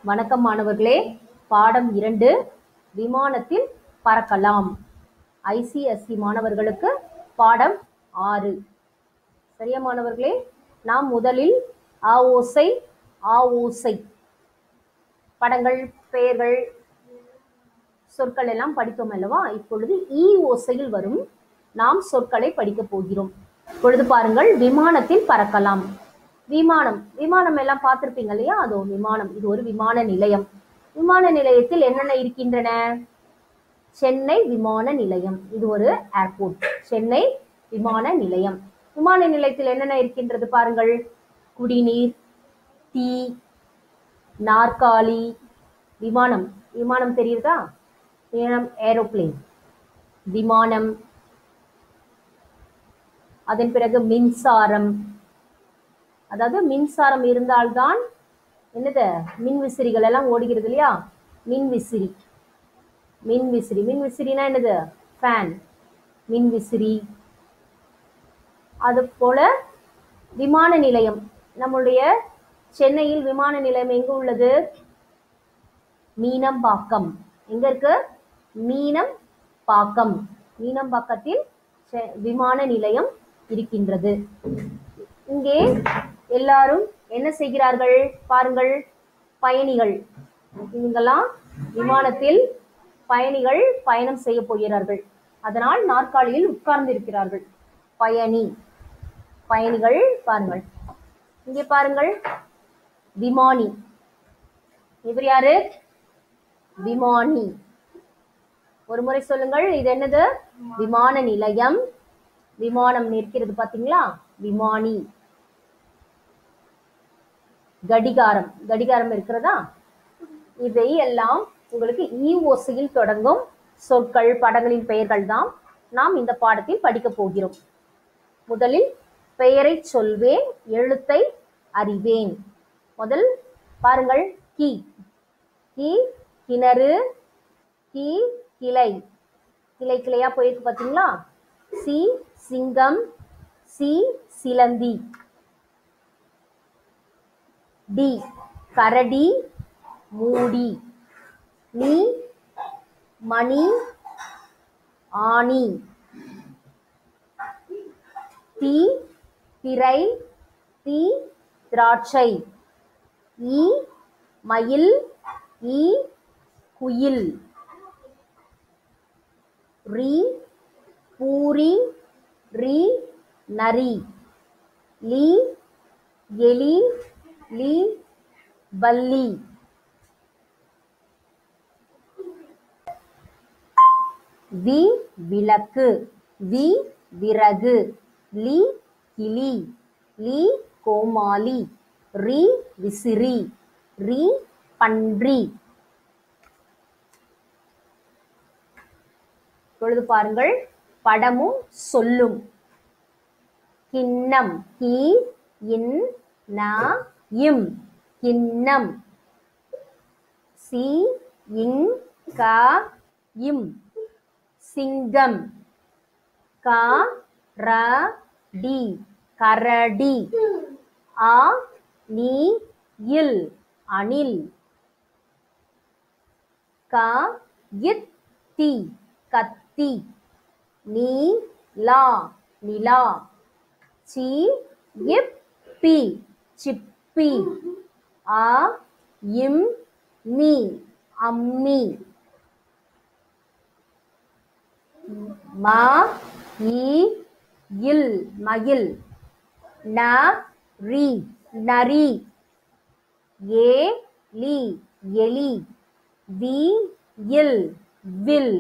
வணக்கம் மாணவர்களே பாடம் இரண்டு விமானத்தில் பறக்கலாம் ஐசிஎஸ்சி மாணவர்களுக்கு பாடம் ஆறு சரியா மாணவர்களே நாம் முதலில் ஆ ஓசை ஆ ஓசை படங்கள் பெயர்கள் சொற்கள் எல்லாம் படித்தோம் அல்லவா இப்பொழுது ஈ ஓசையில் வரும் நாம் சொற்களை படிக்கப் போகிறோம் இப்பொழுது பாருங்கள் விமானத்தில் பறக்கலாம் விமானம் விமானம் எல்லாம் பார்த்திருப்பீங்க இல்லையா அதோ விமானம் இது ஒரு விமான நிலையம் விமான நிலையத்தில் என்னென்ன இருக்கின்றன சென்னை விமான நிலையம் இது ஒரு ஏர்போர்ட் சென்னை விமான நிலையம் விமான நிலையத்தில் என்னென்ன இருக்கின்றது பாருங்கள் குடிநீர் டீ நாற்காலி விமானம் விமானம் தெரியுதா விமானம் ஏரோப்ளேன் விமானம் அதன் பிறகு மின்சாரம் அதாவது மின்சாரம் இருந்தால்தான் என்னது மின் விசிறிகள் எல்லாம் ஓடுகிறது இல்லையா மின் விசிறி மின் விசிறி மின் விசிறினா என்னது ஃபேன் மின் விசிறி அது போல விமான நிலையம் நம்முடைய சென்னையில் விமான நிலையம் எங்க உள்ளது மீனம்பாக்கம் எங்க இருக்கு மீனம்பாக்கம் மீனம்பாக்கத்தில் செ- விமான நிலையம் இருக்கின்றது இங்கே எல்லாரும் என்ன செய்கிறார்கள் பாருங்கள் பயணிகள் இவங்கெல்லாம் விமானத்தில் பயணிகள் பயணம் செய்ய போகிறார்கள் அதனால் நாற்காலியில் உட்கார்ந்து இருக்கிறார்கள் பயணி பயணிகள் பாருங்கள் இங்கே பாருங்கள் விமானி இவர் யாரு விமானி ஒரு முறை சொல்லுங்கள் இது என்னது விமான நிலையம் விமானம் நிற்கிறது பாத்தீங்களா விமானி கடிகாரம் கடிகாரம் இருக்கிறதா இவை எல்லாம் உங்களுக்கு ஈ ஓசையில் தொடங்கும் சொற்கள் படங்களின் பெயர்கள் தான் நாம் இந்த பாடத்தில் படிக்க போகிறோம் முதலில் பெயரை சொல்வேன் எழுத்தை அறிவேன் முதல் பாருங்கள் கி கி கிணறு கி கிளை கிளை கிளையா போயிருக்கு பாத்தீங்களா சி சிங்கம் சி சிலந்தி டி கரடி மூடி நீ மணி ஆணி தீ திரை தீ திராட்சை ஈ மயில் ஈ குயில் ரி பூரி ரி நரி லி எலி லி பல்லி வி விளக்கு வி விறகு லி கிளி லி கோமாளி ரி விசிறி ரி பன்றி இப்பொழுது பாருங்கள் படமும் சொல்லும் கிண்ணம் கி இன் ந இம் கிண்ணம் சி இங் க இம் சிங்கம் க ர டி கரடி ஆ நீ இல் அணில் க இத் தி கத்தி நீ லா நிலா சி இப் பி சிப்பி ஆ இம் மீ அம்மி மா இ இல் மகில் ந ரி நரி ஏ லி எலி வி இல் வில்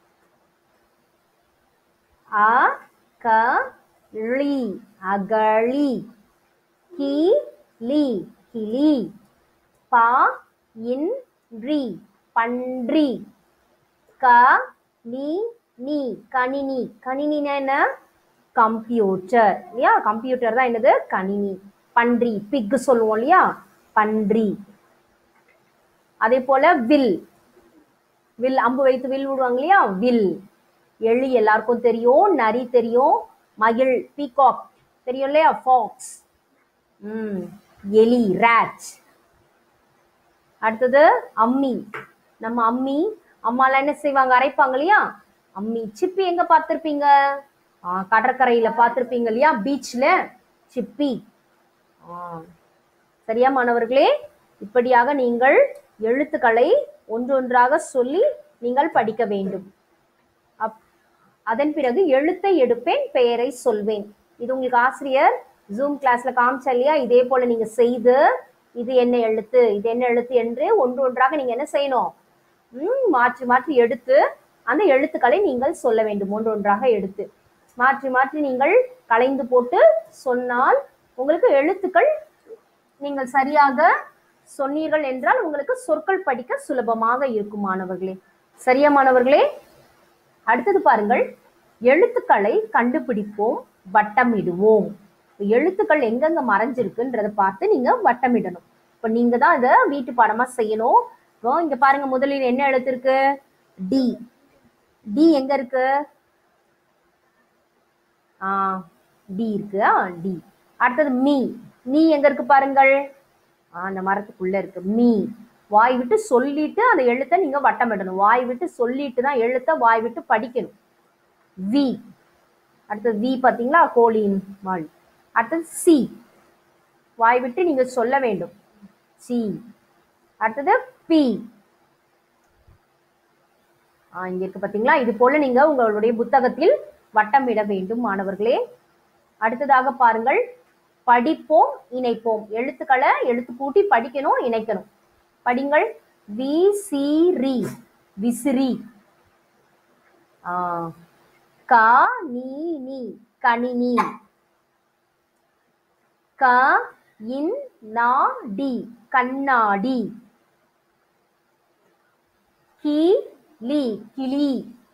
அ க ளி அகழி கி லி கிளி பா இன் ரி பன்றி க நீ நீ கணினி கணினினா என்ன கம்ப்யூட்டர் இல்லையா கம்ப்யூட்டர் தான் என்னது கணினி பன்றி பிக் சொல்லுவோம் இல்லையா பன்றி அதே போல வில் வில் அம்பு வைத்து வில் விடுவாங்க இல்லையா வில் எலி எல்லாருக்கும் தெரியும் நரி தெரியும் மகிழ் பீகாக் தெரியும் இல்லையா ஃபாக்ஸ் ம் எலி ரேட் அடுத்தது அம்மி நம்ம அம்மி அம்மாலாம் என்ன செய்வாங்க அரைப்பாங்க இல்லையா அம்மி சிப்பி எங்க பார்த்திருப்பீங்க ஆ, கடற்கரையில பார்த்திருப்பீங்க இல்லையா பீச்ல சிப்பி ஆ, சரியா மாணவர்களே இப்படியாக நீங்கள் எழுத்துக்களை ஒன்றொன்றாக சொல்லி நீங்கள் படிக்க வேண்டும் அப்- அதன் பிறகு எழுத்தை எடுப்பேன் பெயரை சொல்வேன் இது உங்களுக்கு ஆசிரியர் ஜூம் கிளாஸ்ல காமிச்சா இல்லையா இதே போல நீங்க செய்து இது என்ன எழுத்து இது என்ன எழுத்து என்று ஒன்று ஒன்றாக நீங்க என்ன செய்யணும் ம், மாற்றி மாற்றி எடுத்து அந்த எழுத்துக்களை நீங்கள் சொல்ல வேண்டும் ஒன்று ஒன்றாக எடுத்து மாற்றி மாற்றி நீங்கள் கலைந்து போட்டு சொன்னால் உங்களுக்கு எழுத்துக்கள் நீங்கள் சரியாக சொன்னீர்கள் என்றால் உங்களுக்கு சொற்கள் படிக்க சுலபமாக இருக்கும் மாணவர்களே சரியா மாணவர்களே அடுத்தது பாருங்கள் எழுத்துக்களை கண்டுபிடிப்போம் வட்டமிடுவோம் இப்ப எழுத்துக்கள் எங்கெங்க மறைஞ்சிருக்குன்றத பார்த்து நீங்க வட்டமிடணும் இப்ப நீங்க தான் இதை வீட்டு பாடமா செய்யணும் இப்போ இங்க பாருங்க முதலில் என்ன எழுத்து இருக்கு டி டி எங்க இருக்கு ஆ டி இருக்கு ஆ டி அடுத்தது மீ நீ எங்க இருக்கு பாருங்கள் ஆ, அந்த மரத்துக்குள்ள இருக்கு மீ வாய் விட்டு சொல்லிட்டு அந்த எழுத்தை நீங்க வட்டமிடணும் வாய் விட்டு சொல்லிட்டு தான் எழுத்தை வாய் விட்டு படிக்கணும் வி அடுத்தது வி பாத்தீங்களா கோழியின் வாழ் அடுத்தது சி வாய் விட்டு நீங்க சொல்ல வேண்டும் சி அடுத்தது பி ஆ, இங்க இருக்கு பாத்தீங்களா இது போல நீங்க உங்களுடைய புத்தகத்தில் வட்டமிட வேண்டும் மாணவர்களே அடுத்ததாக பாருங்கள் படிப்போம் இணைப்போம் எழுத்துக்களை எழுத்து கூட்டி படிக்கணும் இணைக்கணும் படிங்கள் வி சி ரி விசிறி ஆ, க நீ நீ கணினி க இன் நா டி கண்ணாடி கி லி கிளி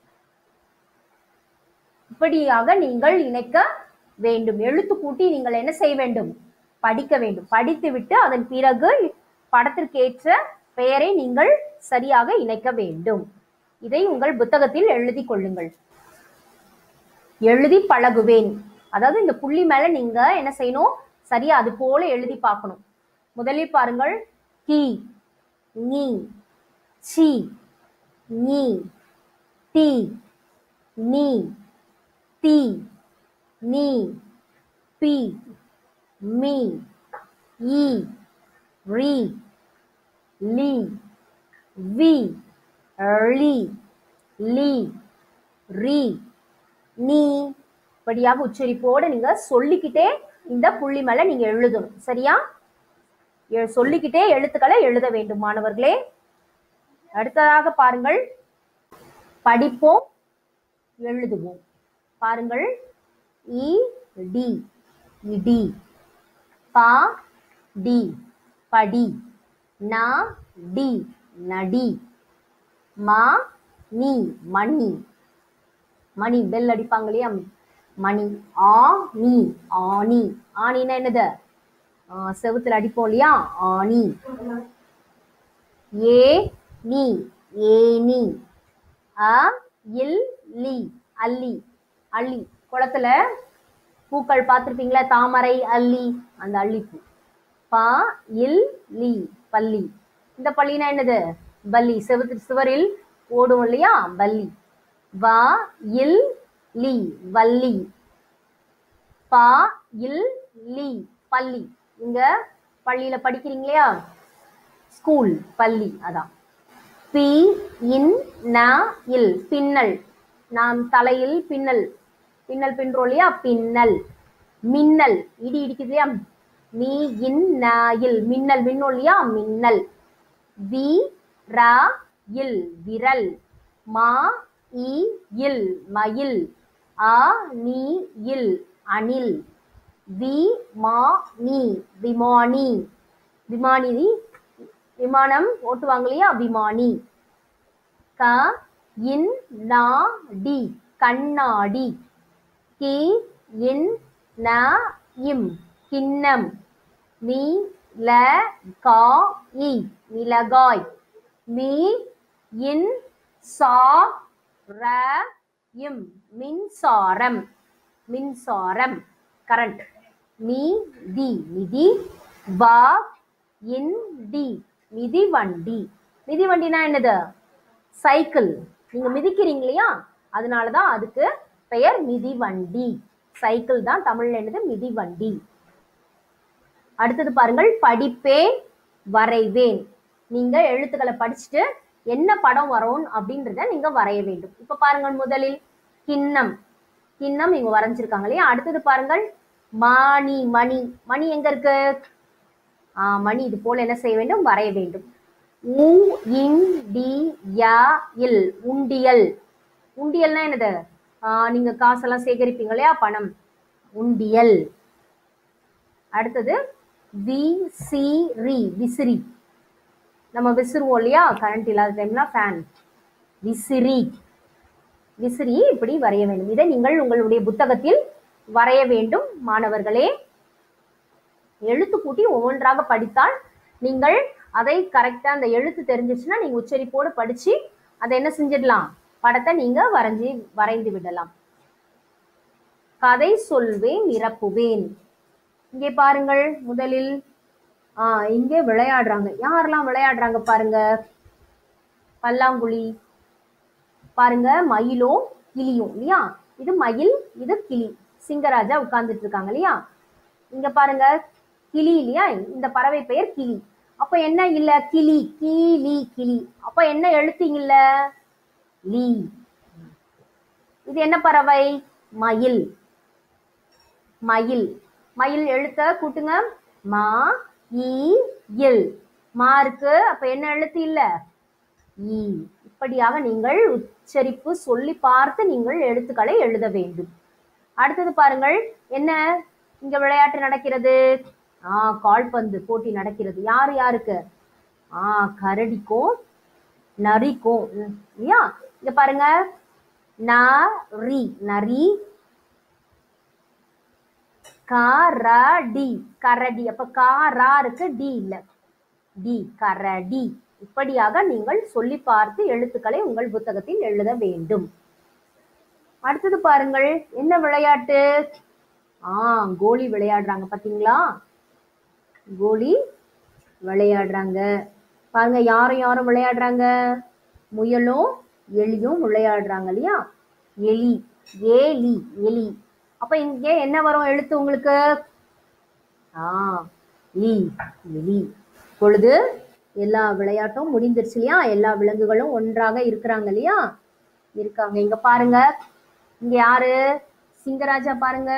இப்படியாக நீங்கள் இணைக்க வேண்டும் எழுத்து கூட்டி நீங்கள் என்ன செய்ய வேண்டும் படிக்க வேண்டும் படித்துவிட்டு அதன் பிறகு படத்திற்கேற்ற பெயரை நீங்கள் சரியாக இணைக்க வேண்டும் இதை உங்கள் புத்தகத்தில் எழுதி கொள்ளுங்கள் எழுதி பழகுவேன் அதாவது இந்த புள்ளி மேல நீங்க என்ன செய்யணும் சரியா அது போல எழுதி பார்க்கணும் முதலில் பாருங்கள் கி நீ சி நீ டி நீ தி நீ பி மீ இ ரி லி வி ழி லி ரி நீ இப்படியாக உச்சரிப்போடு நீங்க சொல்லிக்கிட்டே இந்த புள்ளி மேல நீங்க எழுதணும் சரியா எ- சொல்லிக்கிட்டே எழுத்துக்களை எழுத வேண்டும் மாணவர்களே அடுத்ததாக பாருங்கள் படிப்போம் எழுதுவோம் பாருங்கள் இ டி இடி பா டி படி நா டி நடி மா நீ மணி மணி பெல் அடிப்பாங்க இல்லையா மணி ஆ நீ ஆணி ஆணினா என்னது ஆ, செவுத்துல அடிப்போம் இல்லையா ஆணி ஏ நீ ஏனி அ இல் லி அல்லி அள்ளி குளத்துல பூக்கள் பார்த்திருப்பீங்களா தாமரை அல்லி அந்த அல்லிப்பூ பா இல் லி பள்ளி இந்த பள்ளினா என்னது பல்லி செவுத்து சுவரில் ஓடும் இல்லையா பல்லி வா இல் லி வள்ளி பா இல் லி பள்ளி இங்க பள்ளியில படிக்கிறீங்க இல்லையா ஸ்கூல் பள்ளி அதான் பி இன் ந இல் பின்னல் நாம் தலையில் பின்னல் பின்னல் பின்றோம் இல்லையா பின்னல் மின்னல் இடி இடிக்குது இல்லையா மீ இன் ந இல் மின்னல் மின்னோம் இல்லையா மின்னல் வி ரா இல் விரல் மா இ இல் மயில் ஆ நீ இல் அணில் வி மா நீ விமானி விமானி விமானம் ஓட்டுவாங்க இல்லையா விமானி க இன் நா டி கண்ணாடி கி இன் ந இம் கிண்ணம் மீ ல கா இ மிளகாய் மீ இன் சா ர இம் மின்சாரம் மின்சாரம் கரண்ட் மீ தி நிதி வா இன் டி மிதிவண்டி மிதிவண்டினா என்னது சைக்கிள் நீங்க மிதிக்கிறீங்க இல்லையா அதனால தான் அதுக்கு பெயர் மிதிவண்டி சைக்கிள் தான் தமிழ்ல என்னது மிதிவண்டி அடுத்தது பாருங்கள் படிப்பேன் வரைவேன் நீங்க எழுத்துக்களை படிச்சுட்டு என்ன படம் வரும் அப்படின்றத நீங்க வரைய வேண்டும் இப்ப பாருங்கள் முதலில் கிண்ணம் கிண்ணம் இவங்க வரைஞ்சிருக்காங்க இல்லையா அடுத்தது பாருங்கள் மானி மணி மணி எங்க இருக்கு ஆ, மணி இது போல என்ன செய்ய வேண்டும் வரைய வேண்டும் உ இன் டி யா இல் உண்டியல் உண்டியல்னா என்னது ஆ, நீங்க காசெல்லாம் சேகரிப்பீங்க இல்லையா பணம் உண்டியல் அடுத்தது வி சி ரி விசிறி நம்ம விசிறுவோம் இல்லையா கரண்ட் இல்லாத டைம்ல ஃபேன் விசிறி விசிறி இப்படி வரைய வேண்டும் இதை நீங்கள் உங்களுடைய புத்தகத்தில் வரைய வேண்டும் மாணவர்களே எழுத்து கூட்டி ஒவ்வொன்றாக படித்தால் நீங்கள் அதை கரெக்டா அந்த எழுத்து தெரிஞ்சிச்சுன்னா நீங்க உச்சரிப்போடு படிச்சு அதை என்ன செஞ்சிடலாம் படத்தை நீங்க வரைஞ்சி வரைந்து விடலாம் கதை சொல்வேன் நிரப்புவேன் இங்கே பாருங்கள் முதலில் ஆ இங்கே விளையாடுறாங்க யாரெல்லாம் விளையாடுறாங்க பாருங்க பல்லாங்குழி பாருங்க மயிலும் கிளியும் இல்லையா இது மயில் இது கிளி சிங்கராஜா உட்கார்ந்துட்டு இருக்காங்க இல்லையா இங்க பாருங்க கிளி இல்லையா இந்த பறவை பெயர் கிளி அப்ப என்ன இல்ல கிளி கீலி கிளி அப்ப என்ன எழுத்தீங்க இல்ல லீ இது என்ன பறவை மயில் மயில் மயில் எழுத்த கூட்டுங்க மா ஈ இல் மா இருக்கு அப்ப என்ன எழுத்து இல்ல ஈ இப்படியாக நீங்கள் உச்சரிப்பு சொல்லி பார்த்து நீங்கள் எழுத்துக்களை எழுத வேண்டும் அடுத்தது பாருங்கள் என்ன இங்க விளையாட்டு நடக்கிறது ஆ கால்பந்து போட்டி நடக்கிறது யாரு யாருக்கு ஆ கரடிக்கும் நரிக்கும் ம், இல்லையா இங்க பாருங்க நரி நரி கரடி கரடி அப்ப காரா இருக்கு டி இல்ல டி கரடி இப்படியாக நீங்கள் சொல்லி பார்த்து எழுத்துக்களை உங்கள் புத்தகத்தில் எழுத வேண்டும் அடுத்தது பாருங்கள் என்ன விளையாட்டு ஆ கோலி விளையாடுறாங்க பாத்தீங்களா கோலி விளையாடுறாங்க பாருங்க யாரும் யாரும் விளையாடுறாங்க முயலும் எலியும் விளையாடுறாங்க இல்லையா எலி ஏலி எலி அப்ப இங்க என்ன வரும் எழுத்து உங்களுக்கு ஆ லீ எலி பொழுது எல்லா விளையாட்டும் முடிந்துருச்சு இல்லையா எல்லா விலங்குகளும் ஒன்றாக இருக்கிறாங்க இல்லையா இருக்காங்க இங்க பாருங்க இங்க யாரு சிங்கராஜா பாருங்க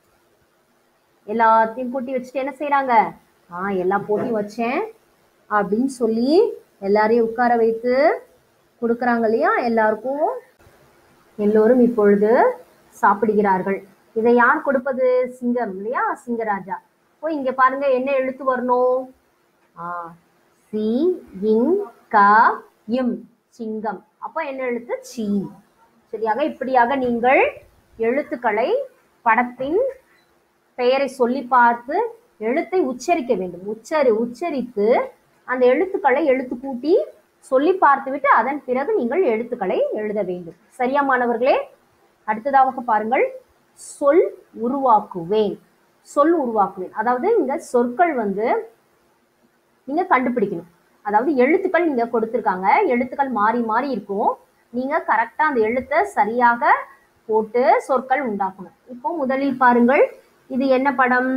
எல்லாத்தையும் கூட்டி வச்சுட்டு என்ன செய்றாங்க ஆ எல்லா போட்டியும் வச்சேன் அப்படின்னு சொல்லி எல்லாரையும் உட்கார வைத்து கொடுக்குறாங்க இல்லையா எல்லாருக்கும் எல்லோரும் இப்பொழுது சாப்பிடுகிறார்கள் இதை யார் கொடுப்பது சிங்கம் இல்லையா சிங்கராஜா ஓ இங்க பாருங்க என்ன எழுத்து வரணும் ஆ சி இங் க இம் சிங்கம் அப்போ என்ன எழுத்து சி சரியாக இப்படியாக நீங்கள் எழுத்துக்களை படத்தின் பெயரை சொல்லி பார்த்து எழுத்தை உச்சரிக்க வேண்டும் உச்சரி உச்சரித்து அந்த எழுத்துக்களை எழுத்து கூட்டி சொல்லி பார்த்துவிட்டு அதன் பிறகு நீங்கள் எழுத்துக்களை எழுத வேண்டும் சரியா மாணவர்களே அடுத்ததாக பாருங்கள் சொல் உருவாக்குவேன் சொல் உருவாக்குவேன் அதாவது இந்த சொற்கள் வந்து நீங்க கண்டுபிடிக்கணும் அதாவது எழுத்துக்கள் நீங்க கொடுத்துருக்காங்க எழுத்துக்கள் மாறி மாறி இருக்கும் நீங்க கரெக்டா அந்த எழுத்தை சரியாக போட்டு சொற்கள் உண்டாக்கணும் இப்போ முதலில் பாருங்கள் இது என்ன படம்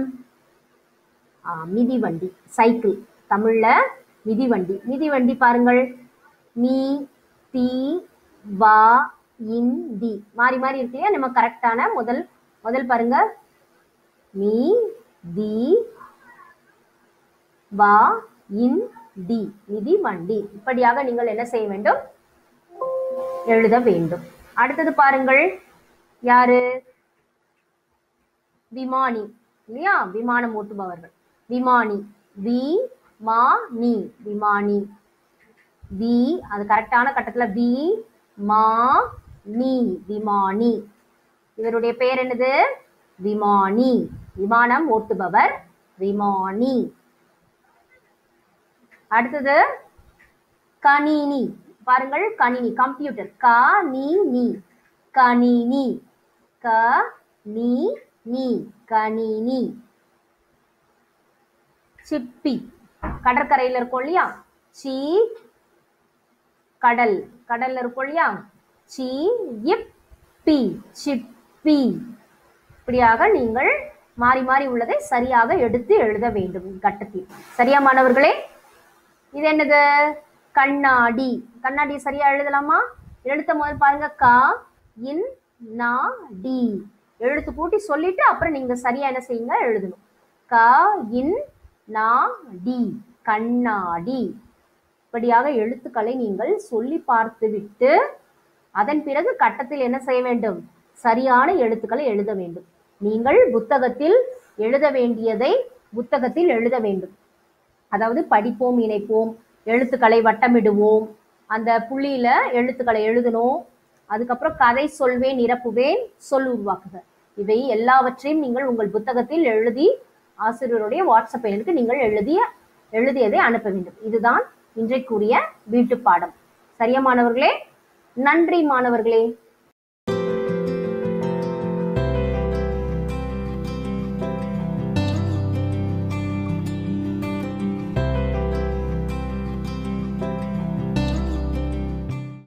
ஆ, மிதிவண்டி சைக்கிள் தமிழ்ல மிதிவண்டி மிதிவண்டி பாருங்கள் மீ தி வா இன் தி மாறி மாறி இருக்கு இல்லையா நம்ம கரெக்டான முதல் முதல் பாருங்க மீ தி வா இன் டி மிதிவண்டி இப்படியாக நீங்கள் என்ன செய்ய வேண்டும் எழுத வேண்டும் அடுத்தது பாருங்கள் யாரு விமானி இல்லையா விமானம் ஓட்டுபவர்கள் விமானி வி மா நீ விமானி வி அது கரெக்டான கட்டத்துல வி மா நீ விமானி இவருடைய பெயர் என்னது விமானி விமானம் ஓட்டுபவர் விமானி அடுத்தது கணினி பாருங்கள் கணினி கம்ப்யூட்டர் க நீ நீ கணினி க நீ நீ கணினி சிப்பி கடற்கரையில் இருக்கும் இல்லையா சி கடல் கடல்ல இருக்கும் இல்லையா சி இப் பி சிப்பி இப்படியாக நீங்கள் மாறி மாறி உள்ளதை சரியாக எடுத்து எழுத வேண்டும் கட்டத்தில் சரியா மாணவர்களே இது என்னது கண்ணாடி கண்ணாடி சரியா எழுதலாமா எழுத்த முதல் பாருங்க கா இன் நா டி எழுத்து கூட்டி சொல்லிட்டு அப்புறம் நீங்க சரியா என்ன செய்யுங்க எழுதணும் க இன் நா டி கண்ணாடி இப்படியாக எழுத்துக்களை நீங்கள் சொல்லி பார்த்துவிட்டு அதன் பிறகு கட்டத்தில் என்ன செய்ய வேண்டும் சரியான எழுத்துக்களை எழுத வேண்டும் நீங்கள் புத்தகத்தில் எழுத வேண்டியதை புத்தகத்தில் எழுத வேண்டும் அதாவது படிப்போம் இணைப்போம் எழுத்துக்களை வட்டமிடுவோம் அந்த புள்ளியில எழுத்துக்களை எழுதணும் அதுக்கப்புறம் கதை சொல்வேன் நிரப்புவேன் சொல் உருவாக்குக இவை எல்லாவற்றையும் நீங்கள் உங்கள் புத்தகத்தில் எழுதி ஆசிரியருடைய வாட்ஸ்அப் எண்ணுக்கு நீங்கள் எழுதிய எழுதியதை அனுப்ப வேண்டும் இதுதான் இன்றைக்குரிய வீட்டு பாடம் சரியா மாணவர்களே நன்றி மாணவர்களே